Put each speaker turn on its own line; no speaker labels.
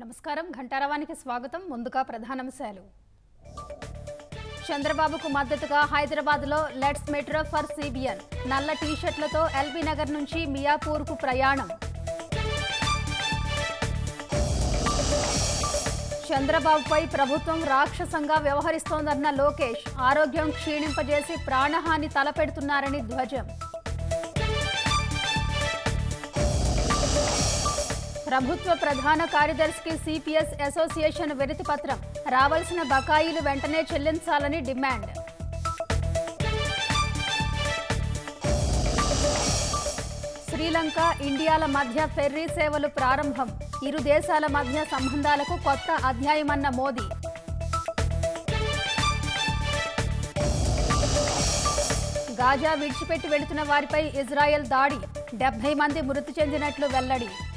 నమస్కారం ఘంటారవానికి స్వాగతం ముందుగా ప్రధానాంశాలు చంద్రబాబుకు మద్దతుగా హైదరాబాద్లో లెట్స్ మెట్రో ఫర్ సిబిఎన్ నల్ల టీషర్ట్లతో ఎల్బీ నగర్ నుంచి మియాపూర్కు ప్రయాణం చంద్రబాబుపై ప్రభుత్వం రాక్షసంగా వ్యవహరిస్తోందన్న లోకేష్ ఆరోగ్యం క్షీణింపజేసి ప్రాణహాని తలపెడుతున్నారని ధ్వజం ప్రభుత్వ ప్రధాన కార్యదర్శికి సిపిఎస్ అసోసియేషన్ వినతి పత్రం రావాల్సిన బకాయిలు వెంటనే చెల్లించాలని డిమాండ్ శ్రీలంక ఇండియాల మధ్య ఫెర్రీ సేవలు ప్రారంభం ఇరు దేశాల మధ్య సంబంధాలకు కొత్త అధ్యాయమన్న మోదీ గాజా విడిచిపెట్టి వెళుతున్న వారిపై ఇజ్రాయెల్ దాడి డెబ్బై మంది మృతి చెందినట్లు వెల్లడి